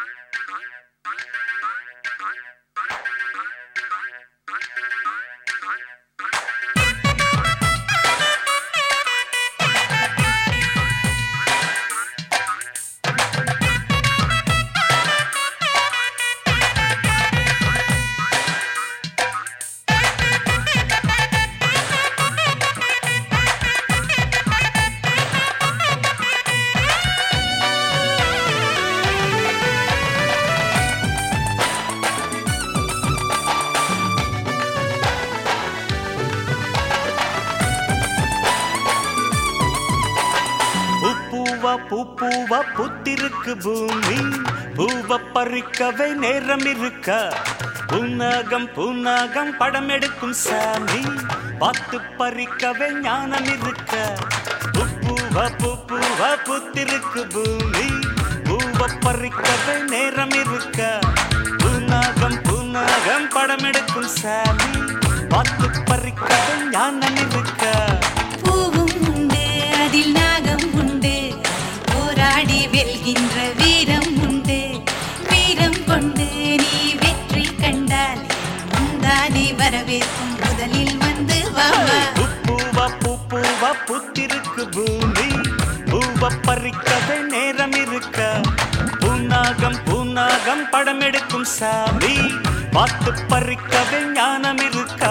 பூப்பூவா பூப்பூவா புத்திருக்கு பூமி பூவ பறிக்கவே நேரம் இருக்க புன்னாகம் புன்னாகம் படம் எடுக்கும் சாமி பார்த்து பறிக்கவே ஞானம் இருக்க பூப்பூவா பூப்பூவா புத்திருக்கு பூமி பூவ பறிக்கவே நேரம் இருக்க புன்னாகம் புன்னாகம் படம் எடுக்கும் சாமி பார்த்து பறிக்கவே ஞானம் இருக்க பூவும் உண்டு அதில் நாகம் உண்டு அதை போராடி வெல்கின்ற வீரம் உண்டு வீரம் கொண்டு நீ வெற்றி கண்டால் முந்தானே வரவேற்கும் முதலில் வந்து வாமா பூவா பூவா புத்திருக்கு பூமி பூவ பறிக்கவே நேரம் இருக்க பூநாகம் பூநாகம் படம் எடுக்கும் சாமி பார்த்து பறிக்கவே ஞானம் இருக்கா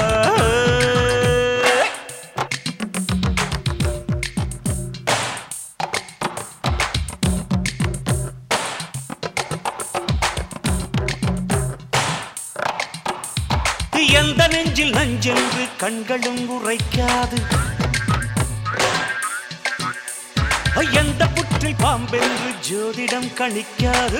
எந்த நெஞ்சில் நஞ்சென்று கண்களும் உரைக்காது எந்த புற்றில் பாம்பென்று ஜோதிடம் கணிக்காது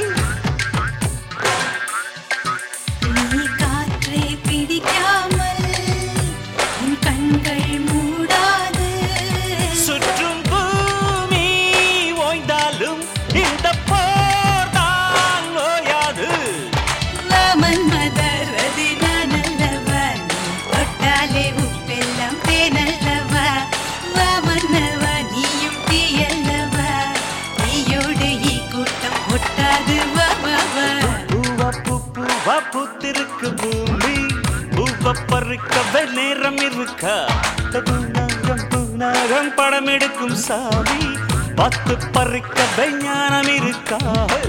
நீ காற்றை பிடிக்காமல் உன் கண்கள் மூடாது சுற்றும் பூமி ஓய்ந்தாலும் இந்த போர்தான் ஓயாது வாமன் மதரது நான் அல்லவா நீ தொட்டாலே உப்பெல்லாம் தேனல்லவா வாமன்னவா நீயும் தீயல்லவா நீயோடு ஈ கூட்டம் ஒட்டாது வா வா வா பூவா பூ பூவா பூத்திருக்கு பூமி பூவ பறிக்கவே நேரம் இருக்கா பூநாகம் பூநாகம் படம் எடுக்கும் சாமி பத்து பறிக்கவே ஞானம் இருக்கா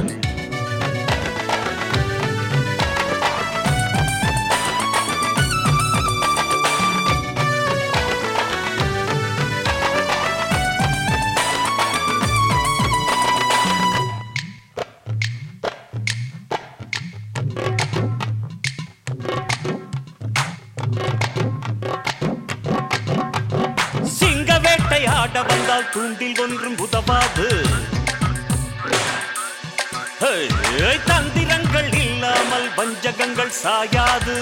சிங்க வேட்டை ஆட வந்தால் தூண்டில் ஒன்றும் உதவாது ஹே, தந்திரங்கள் இல்லாமல் வஞ்சகங்கள் சாயாது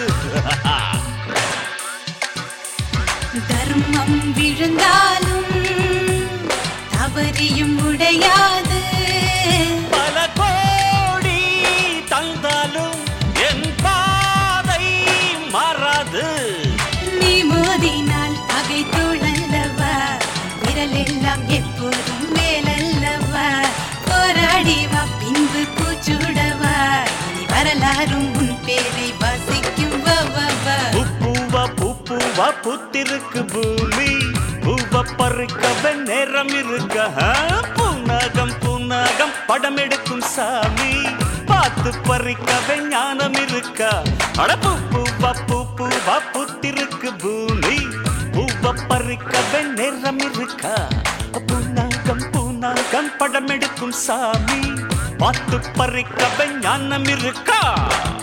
தர்மம் விழுந்தாலும் தவறியும் உடையாது பல கோடி தந்தாலும் என் பாதை மாறாது நீ மோதினால் பகை தோழல்லவா விரலெல்லாம் எப்போதும் மேலல்லவா போராடி வா பின்பு பூச்சூடவா இனி வரலாறும் உன் பேரை வாசிக்கும் வா வா வா பூவா பூவா புத்திருக்கு பூமி பூவ பறிக்கவே நேரம் இருக்க ஆ? பூநாகம் பூநாகம் படம் எடுக்கும் சாமி பார்த்து பறிக்கவே ஞானம் இருக்க அட பூவா பூவா புத்திருக்கு பூமி பூவ பறிக்கவே நேரம் இருக்க பூநாகம் பூநாகம் படம் எடுக்கும் சாமி பார்த்து பறிக்கவே ஞானம் இருக்கா